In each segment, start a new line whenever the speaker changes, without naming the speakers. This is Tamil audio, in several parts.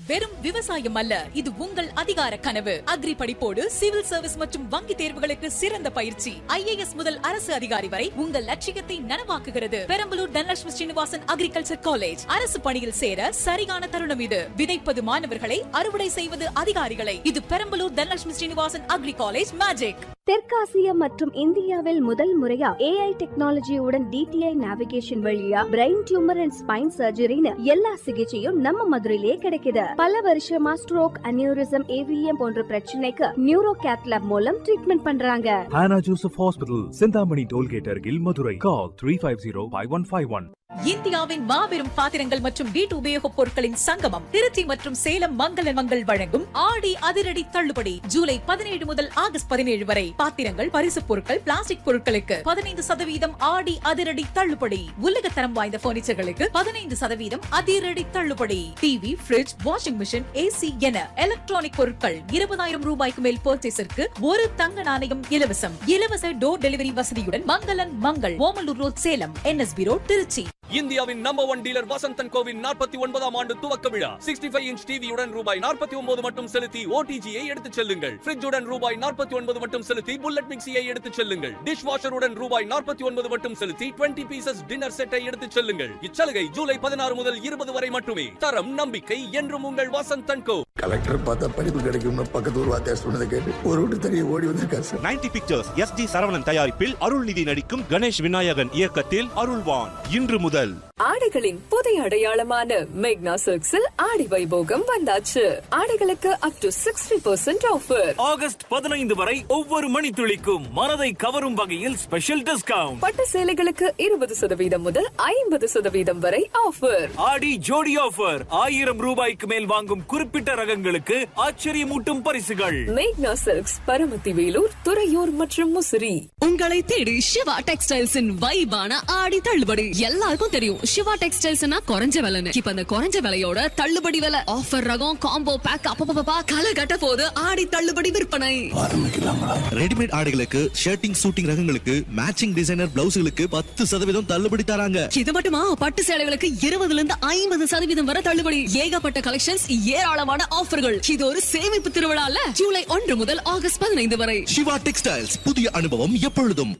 வெறும் விவசாயம் அல்ல இது உங்கள் அதிகார கனவு அக்ரி படிப்போடு சிவில் சர்வீஸ் மற்றும் வங்கி தேர்வுகளுக்கு சிறந்த பயிற்சி ஐஏஎஸ் முதல் அரசு அதிகாரி வரை உங்கள் லட்சியத்தை நனவாக்குகிறது பெரம்பலூர் தனலட்சுமி ஸ்ரீனிவாசன் அக்ரிகல்ச்சர் காலேஜ் அரசு பணியில் சேர சரியான தருணம் இது விதைப்பது மாணவர்களை அறுவடை செய்வது அதிகாரிகளை இது Perambalur Dhanalakshmi Srinivasan agri college magic
தெற்காசியா மற்றும் இந்தியாவில் முதல் முறையா ஏஐ டெக்னாலஜியுடன் டிடிஐ நேவிகேஷன் வழியா பிரெயின் டியூமர் அண்ட் ஸ்பைன் சர்ஜரின்னு எல்லா சிகிச்சையும் நம்ம மதுரையிலே கிடைக்குது பல வருஷமா ஸ்ட்ரோக் அனியூரிசம் ஏவிஎம் போன்ற பிரச்சனைக்கு நியூரோ கேத்லாப் மூலம் ட்ரீட்மெண்ட் பண்றாங்க
Hannah Joseph Hospital, Sindhamani Tollgate Argil, Madurai. Call 350-5151.
இந்தியாவின் மாபெரும் பாத்திரங்கள் மற்றும் வீட்டு உபயோகப் பொருட்களின் சங்கமம் திருச்சி மற்றும் சேலம் மங்கள மங்கள் வழங்கும் ஆடி அதிரடி தள்ளுபடி ஜூலை பதினேழு முதல் ஆகஸ்ட் பதினேழு வரை பாத்திரங்கள் பரிசுப் பொருட்கள் பிளாஸ்டிக் பொருட்களுக்கு பதினைந்து சதவீதம் ஆடி அதிரடி தள்ளுபடி உலகத்தரம் வாய்ந்த பர்னிச்சர்களுக்கு பதினைந்து சதவீதம் அதிரடி தள்ளுபடி TV fridge washing machine AC என எலக்ட்ரானிக் பொருட்கள் இருபதாயிரம் ரூபாய்க்கு மேல் பர்ச்சேஸிற்கு ஒரு தங்க நாணயம் இலவசம் இலவச டோர் டெலிவரி வசதியுடன் மங்களன் மங்கள் Omalur road Salem NSB road Trichy
இந்தியாவின் நம்பர் ஒன் டீலர் வசந்தன் கோவின் நாற்பத்தி ஒன்பதாம் ஆண்டு துவக்க விழா சிக்ஸ்டி ஃபைவ் இன்ச் டிவியுடன் ரூபாய் நாற்பத்தி ஒன்பது மட்டும் செலுத்தி ஓடிஜியை எடுத்துச் செல்லுங்கள் ஃபிரிட்ஜுடன் ரூபாய் நாற்பத்தி ஒன்பது மட்டும் செலுத்தி புல்லட் மிக்சியை எடுத்துச் செல்லுங்கள் டிஷ் வாஷருடன் ரூபாய் நாற்பத்தி ஒன்பது மட்டும் செலுத்தி டுவெண்ட்டி பீசஸ் டின்னர் செட்டை எடுத்துச் செல்லுங்கள் இச்சலுகை ஜூலை பதினாறு முதல் இருபது வரை மட்டுமே தரம் நம்பிக்கை என்றும் உங்கள் வசந்தன் கோ
கலெக்டர் பார்த்தா படிப்பு கிடைக்கும்னு பக்கத்து ஊர் வாத்தியார் சொன்னதை கேட்டு ஒரு விட்டு தெரிய ஓடி வந்திருக்காரு sir
90 pictures S G Saravanan தயாரிப்பில் அருள்நிதி நடிக்கும் கணேஷ் விநாயகன் இயக்கத்தில் அருள்வான் இன்று முதல்
ஆடைகளின் புதிய அடையாளமான மேக்னா சில்க்ஸில் ஆடி வைபோகம் வந்தாச்சு ஆடைகளுக்கு up to sixty percent offer
August பதினைந்து வரை ஒவ்வொரு மணித்துளிக்கும் மனதை கவரும் வகையில் ஸ்பெஷல் டிஸ்கவுண்ட்
பட்டு சேலைகளுக்கு இருபது சதவீதம் முதல் ஐம்பது சதவீதம் வரை ஆஃபர்
ஆடி ஜோடி ஆஃபர் ஆயிரம் ரூபாய்க்கு மேல் வாங்கும் குறிப்பிட்ட ரகங்களுக்கு ஆச்சரியமூட்டும் பரிசுகள்
மேக்னா சில்க்ஸ் பரமத்தி வேலூர் துறையூர் மற்றும் முசிறி
உங்களை தேடி சிவா டெக்ஸ்டைல்ஸின் வைபான ஆடி தள்ளுபடி எல்லாருக்கும் தெரியும் சிவா டெக்ஸ்டைல்ஸ்னா குறைஞ்ச விலைன்னு இப்ப அந்த குறைஞ்ச விலையோட தள்ளுபடி விலை ஆஃபர் ரகம் காம்போ பேக் அப்பப்பா களை கட்ட போது ஆடி தள்ளுபடி விற்பனை
ரெடிமேட் ஆடைகளுக்கு ஷர்ட்டிங் சூட்டிங் ரகங்களுக்கு மேட்சிங் டிசைனர் பிளவுஸ்களுக்கு பத்து சதவீதம் தள்ளுபடி தராங்க
இது மட்டுமா பட்டு சேலைகளுக்கு இருபதுல இருந்து ஐம்பது சதவீதம் வரை தள்ளுபடி ஏகப்பட்ட கலெக்ஷன்ஸ் ஏராளமான ஆஃபர்கள் இது ஒரு சேமிப்பு திருவிழால ஜூலை ஒன்று முதல் ஆகஸ்ட் பதினைந்து வரை
சிவா டெக்ஸ்டைல்ஸ் புதிய அனுபவம் எப்பொழுதும்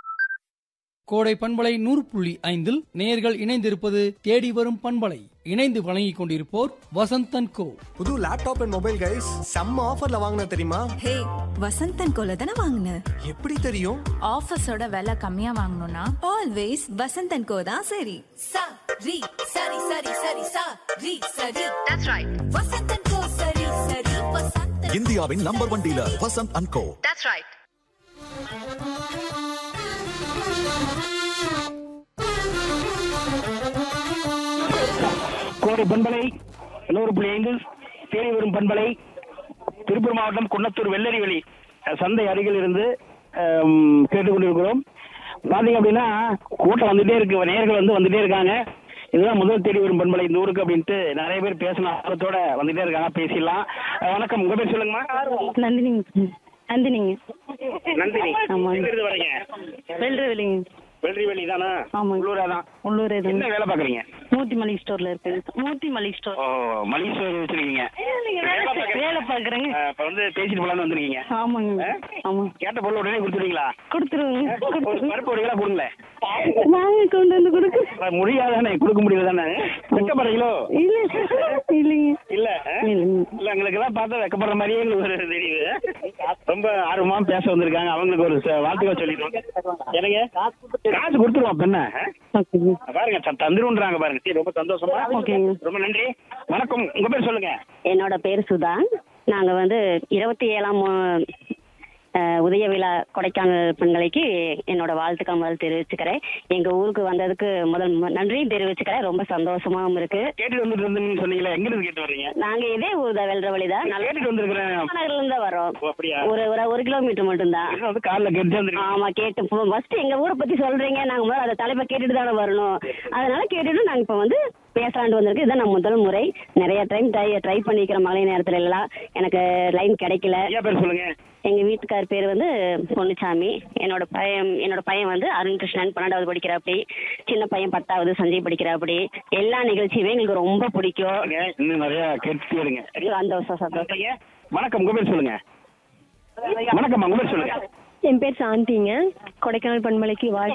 கோடை பண்பலை நூறு புள்ளி ஐந்தில் நேர்கள் இணைந்திருப்பது தேடி வரும் பண்பலை இணைந்து வழங்கிக் கொண்டிருப்போர் வசந்தன் கோ
புது லேப்டாப் அண்ட் மொபைல் கைஸ் செம்ம ஆஃபர்ல வாங்கின தெரியுமா
ஹே வசந்தன் கோல தானே வாங்கின
எப்படி தெரியும்
ஆஃபர்ஸோட விலை கம்மியா வாங்கணும்னா ஆல்வேஸ் வசந்தன் கோ தான் சரி சா ரி சரி சரி சரி சா ரி சரி தட்ஸ் ரைட் வசந்தன் கோ சரி சரி வசந்தன்
இந்தியாவின் number one dealer Vasanth and Co
that's right
Kodai பண்பலை நூறு புள்ளி ஐந்து தேடி வரும் பண்பலை திருப்பூர் மாவட்டம் குன்னத்தூர் வெள்ளரிவெளி அஹ், சந்தை அருகில் இருந்து அம், கேட்டுக்கொண்டிருக்கிறோம் பாத்தீங்க அப்படின்னா கூட்டம் வந்துட்டே இருக்கு நேர்கள் வந்து வந்துட்டே இருக்காங்க இதுதான் முதல் தேடி வரும் பண்பலை இந்த ஊருக்கு அப்படின்ட்டு நிறைய பேர் பேசணும் ஆர்வத்தோட வந்துட்டே இருக்காங்க பேசிடலாம் அஹ், வணக்கம் உங்க பேர் சொல்லுங்கம்மா
நந்தினிங்க நந்தினிங்க
நந்தினி
ஆமாங்க.
எங்க இருந்து வரீங்க
வெள்ளரிவெளிங்க
வெள்ளரிவெளி தானா
ஆமாங்க.
உள்ளூரா தான்
உள்ளூர்
என்ன
எதுவும்
வேலை பாக்குறீங்க
மூர்த்தி மளிகை ஸ்டோர்ல இருக்கு மூர்த்தி மளிகை ஸ்டோர்
ஓ மளிகை ஸ்டோர் வச்சிருக்கீங்க
வேலை பாக்குறேங்க
அஹ், இப்ப வந்து பேசிட்டு போலான்னு வந்திருக்கீங்க
ஆமாங்க ஆமா
கேட்ட பொருள் உடனே கொடுத்துருவீங்களா
கொடுத்துருவோங்க
ஒரு பருப்பு ஒரு கிலோ கொடுங்களேன்
நாங்க கொண்டு வந்து கொடுக்க
அஹ் முடியாதானே கொடுக்க முடியல தானே வெக்கப்படுறீங்களோ
இல்ல இல்லைங்க
இல்ல அஹ்?
இல்லைங்க
இல்ல எங்களுக்கு எல்லாம் பார்த்தா வெக்கப்படுற மாதிரியே எங்களுக்கு ஒரு தெரியுது ரொம்ப ஆர்வமா பேச வந்திருக்காங்க அவங்களுக்கு ஒரு ச- வாழ்த்துக்கள் சொல்லிடுவோம் எனக்கு காசு கொடுத்துருவோம் அப்ப என்ன அஹ்?
ஓகேங்க
பாருங்க த- தந்துருன்றாங்க பாருங்க சரி ரொம்ப சந்தோஷமா
ஓகேங்க.
ரொம்ப நன்றி வணக்கம் உங்க பேர் சொல்லுங்க
என்னோட பேர் சுதா நாங்க வந்து இருபத்தி ஏழாம் அஹ், உதய விழா கொடைக்கானல் பெண்களுக்கு என்னோட வாழ்த்துக்கள் முதல் தெரிவிச்சுக்கிறேன் எங்க ஊருக்கு வந்ததுக்கு முதல் ம- நன்றியும் தெரிவிச்சுக்கிறேன் ரொம்ப சந்தோஷமாவும் இருக்கு
கேட்டுட்டு வந்துட்டு இருந்தீங்கன்னு சொன்னீங்களே எங்க இருந்து கேட்டு வர்றீங்க
நாங்க இதே ஊர் தான் வெல்ற வழிதான்
நான் கேட்டுட்டு வந்திருக்கிறேன்
நகர்ல இருந்து தான் வரோம்
ஓ, அப்படியா
ஒரு ஒரு ஒரு கிலோமீட்டர் மட்டும்தான்
இது வந்து கார்ல கேட்டு வந்திருக்கீங்க
ஆமா கேட்டு ஃபர்ஸ்ட் எங்க ஊரை பத்தி சொல்றீங்க நாங்க முதல்ல அதை தலைப்பை கேட்டுட்டு தானே வரணும் அதனால கேட்டுட்டு நாங்க இப்ப வந்து பேசலாண்டு வந்திருக்கு இதுதான் நான் முதல் முறை நிறைய டைம் ட்ரை ட்ரை பண்ணிக்கிற மழை நேரத்துல எல்லாம் எனக்கு லைன் கிடைக்கல
ஐயா பேர் சொல்லுங்க
எங்க வீட்டுக்கார் பேர் வந்து பொன்னுச்சாமி என்னோட பையன் என்னோட பையன் வந்து அருண் கிருஷ்ணன் பன்னெண்டாவது படிக்கிறாப்படி சின்ன பையன் பத்தாவது சஞ்சய் படிக்கிறாப்படி எல்லா நிகழ்ச்சியுமே எங்களுக்கு ரொம்ப பிடிக்கும்
இன்னும் நிறைய கேட்டு எடுங்க
சந்தோஷம் சந்தோஷம்
வணக்கம் உங்க பேர் சொல்லுங்க வணக்கம் உங்க பேர் சொல்லுங்க
என் பேர் சாந்திங்க கொடைக்கானல் பண்பலைக்கு வாழ்